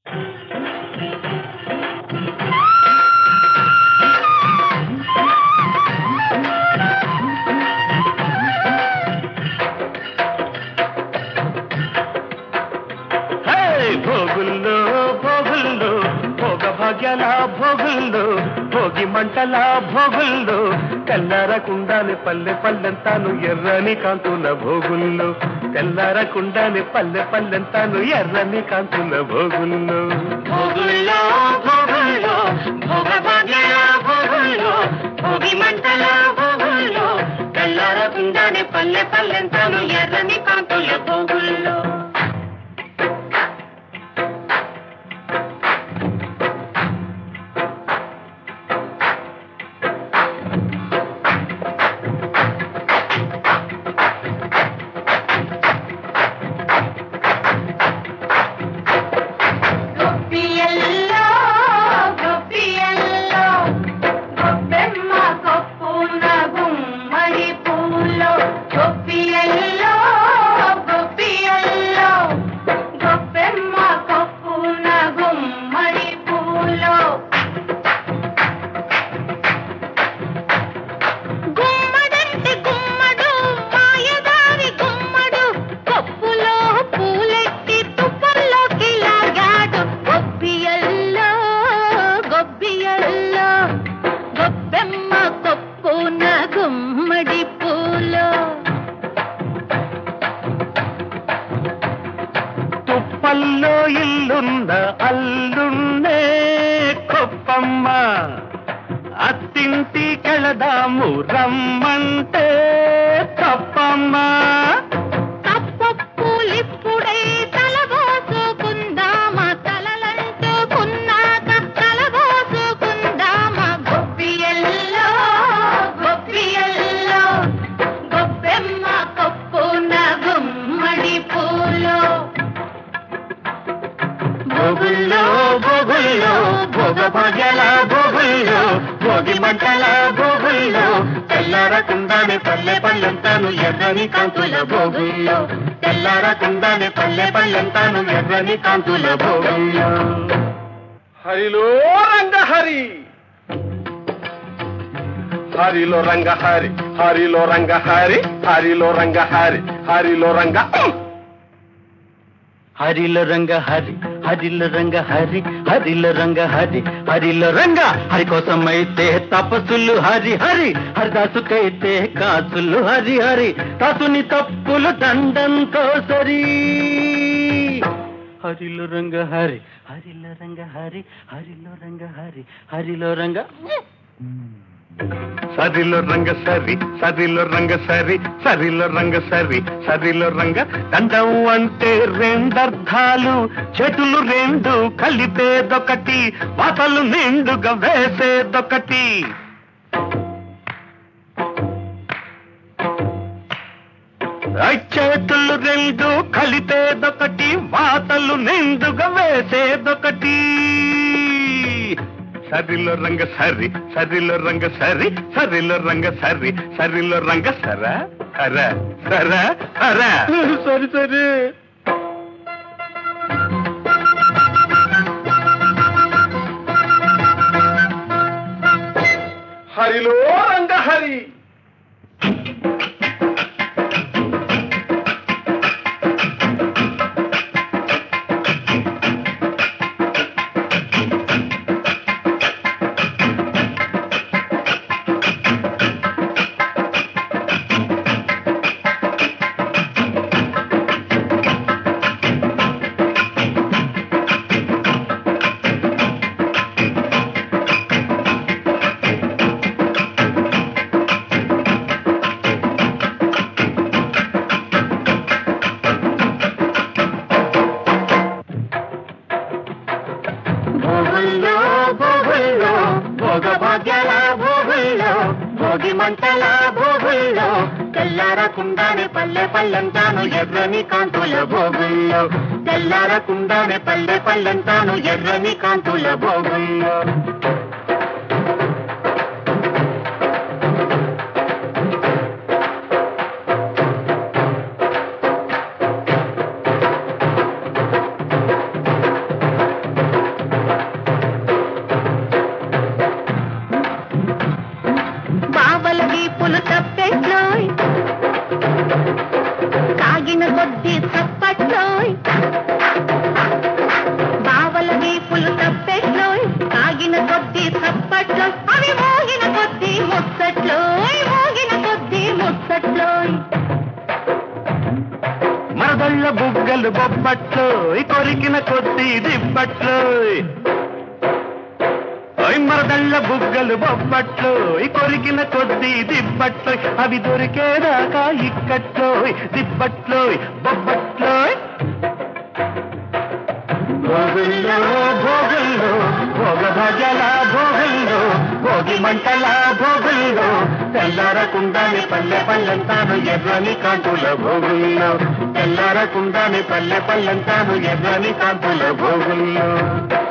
హే! భోగుల్లో భోగుల్లో భోగ భాగ్యాల భోగుల్లో భోగి మంటల భోగుల్లో తెల్లారకుండానే పల్లె పల్లెంతాను ఎర్రని కాంతుల భోగుల్లో తెల్లారకుండానే పల్లె పల్లెంతాను ఎర్రని కాంతుల భోగుల్లో భోగుల్లో భోగుల్లో భోగ భాగ్యాల భోగుల్లో భోగి మంటల భోగుల్లో తెల్లారకుండానే పల్లె పల్లెంతాను ఎర్రని కాంతుల భోగుల్లో గొప్పియల్లో గొప్పియల్లో గొప్పెమ్మ గొప్పున గుమ్మడి పూలో గొప్పియల్లో గొప్పియల్లో గొప్పెమ్మ గొప్పున గుమ్మడి పూలో గుమ్మడంటే గుమ్మడు మాయదారి గుమ్మడు కప్పులో పూలెట్టి తుప్పల్లోకి లాగాడు గొబ్బియల్లో గొబ్బియల్లో గొబ్బెమ్మ కొప్పున గుమ్మడి పూలో తుప్పల్లో ఇల్లున్న అల్లున్నే కొప్పమ్మ అత్తింటి కెళదాము రమ్మంటే తప్పమ్మ తప్పప్పులిప్పుడే తలబోసుకుందామా తలలంటుకున్నాక తలబోసుకుందామా గొప్పియల్లో గొప్పియల్లో గొప్పెమ్మ కొప్పున గుమ్మడి పూలో భోగుల్లో భోగుల్లో భోగ భాగ్యాల భోగుల్లో భోగి మంటల భోగుల్లో తెల్లారకుండానే పల్లె పల్లెంతాను ఎర్రని కాంతుల భోగుల్లో తెల్లారకుండానే పల్లె పల్లెంతాను ఎర్రని కాంతుల భోగుల్లో హరిలో రంగ హరి హరిలో రంగ హరి హరిలో రంగ హరి హరిలో రంగ హరి హరిలో రంగ హరిల రంగ హరి హరిల రంగ హరి హరిల రంగ హరి హరిల రంగ హరి కోసమైతే తపస్సులు హరి హరి హరిదాసుకైతే కాసులు హరి హరి తాసుని తప్పులు దండంతో సరి హరిలో రంగ హరి హరిలో రంగ హరి హరిలో రంగ హరి హరిలో రంగ సరిలో రంగ సరి సరిలో రంగ సరి సరిలో రంగ సరి సరిలో రంగ దండం అంటే రెండర్థాలు చెటులు రెండు కలిపేదొకటి వాతలు నిండుగా వేసేదొకటి ఆ చేతులు రెండు కలిపేదొకటి వాతలు నిండుగా వేసేదొకటి సరిలో రంగ సరి సరిలో రంగ సరి సరిలో రంగ సరి సరిలో రంగ సర సర సర సర సరి సరి హరిలో రంగ హరి భోగుల్లో భోగుల్లో భోగ భాగ్యాల భోగుల్లో భోగి మంటల భోగుల్లో తెల్లారకుండానే పల్లె పల్లెంతాను ఎర్రని కాంతుల భోగుల్లో తెల్లారకుండానే పల్లె పల్లెంతాను ఎర్రని కాంతుల భోగుల్లో బుగ్గలు బొబ్బట్లు కొరికిన కొద్ది దిబ్బట్లు ఓయ్ మరదళ్ళ బుగ్గలు బొబ్బట్లు కొరికిన కొద్ది దిబ్బట్లు అవి దొరికేదాకా ఇక్కట్లో దిబ్బట్లో బొబ్బట్లో భోగుల్లో భోగుల్లో భోగ భజల భోగుల్లో భోగి మంటల భోగుల్లో తెల్లారకుండానే పల్లె పల్లెంతాను ఎర్రని కాంతుల భోగుల్లో తెల్లారకుండానే పల్లె పల్లెంతాను ఎర్రని కాంతుల భోగుల్లో